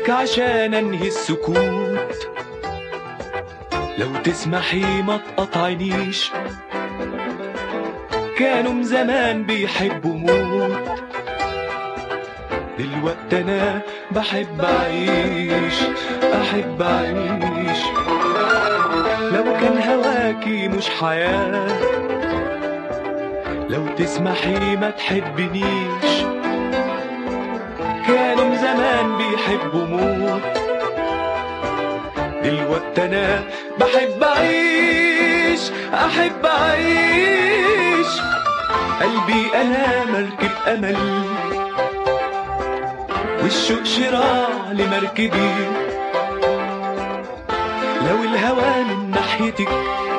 جايلك عشان انهي السكوت لو تسمحي ما تقطعنيش كانوا من زمان بيحبوا موت دلوقتي انا بحب اعيش احب اعيش لو كان هواكي مش حياة لو تسمحي ما تحبنيش كانوا من زمان بيحبوا موت دلوقتي انا بحب اعيش احب اعيش قلبي انا مركب امل والشوق شراع لمركبي لو الهوى من ناحيتك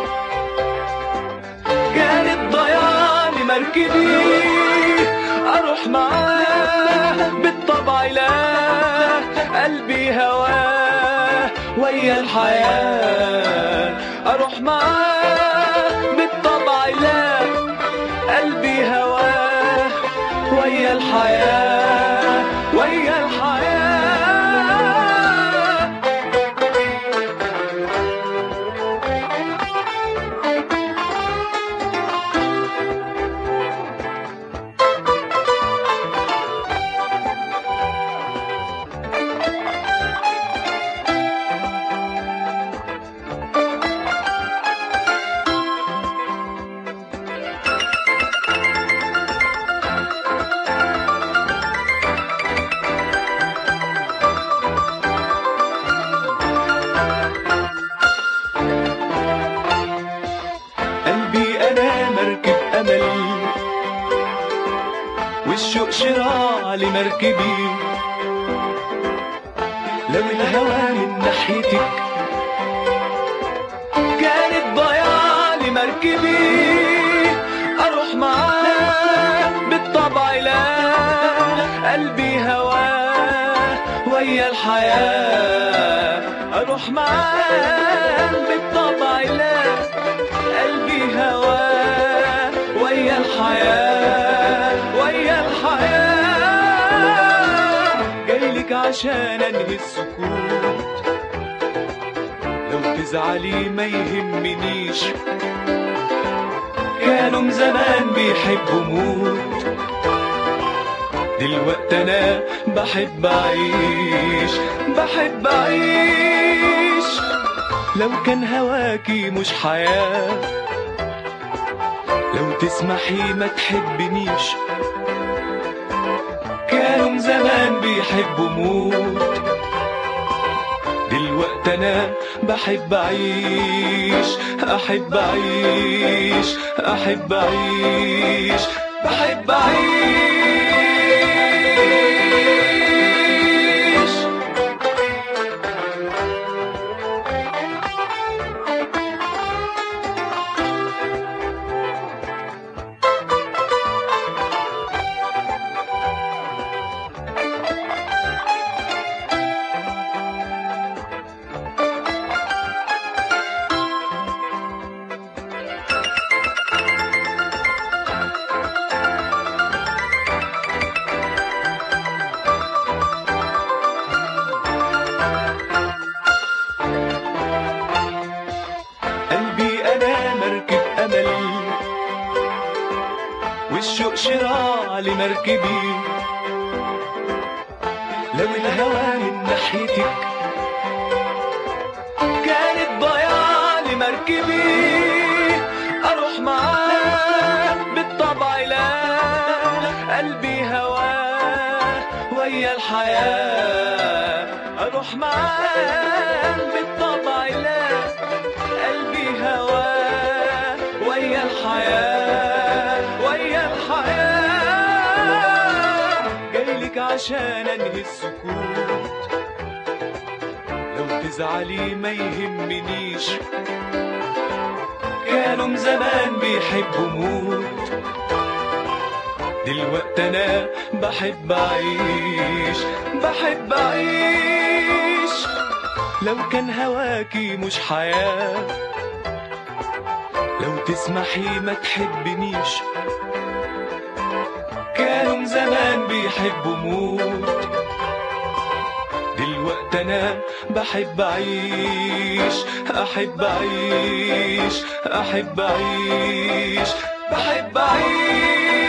كانت ضياع لمركبي اروح معاه بالطبع لا قلبي هواه ويا الحياة اروح معاه بالطبع لا قلبي هواه ويا الحياة ويا الحياة قلبي انا مركب امل والشوق شراع لمركبي لو الهوى من ناحيتك كانت ضياع لمركبي اروح معاه بالطبع لا قلبي هواه ويا الحياة اروح معاه بالطبع لا قلبي هواه ويا الحياة ويا الحياة جايلك عشان انهي السكوت لو تزعلي ما يهمنيش كانوا من زمان بيحبوا موت دلوقتي انا بحب اعيش بحب اعيش لو كان هواكي مش حياة لو تسمحي ما تحبنيش كانوا من زمان بيحبوا موت دلوقتي انا بحب اعيش احب اعيش احب اعيش بحب اعيش قلبي انا مركب امل والشوق شراع لمركبي لو الهوى من ناحيتك كانت ضياع لمركبي اروح معاه بالطبع لا قلبي هواه ويا الحياة اروح معاه بالطبع لا قلبي هواه ويا الحياة ويا الحياة جايلك عشان انهي السكوت لو تزعلي ما يهمنيش كانوا من زمان بيحبوا موت دلوقتي انا بحب اعيش بحب اعيش لو كان هواكي مش حياة لو تسمحي ما تحبنيش كانوا من زمان بيحبوا موت دلوقتي انا بحب اعيش احب اعيش احب اعيش بحب اعيش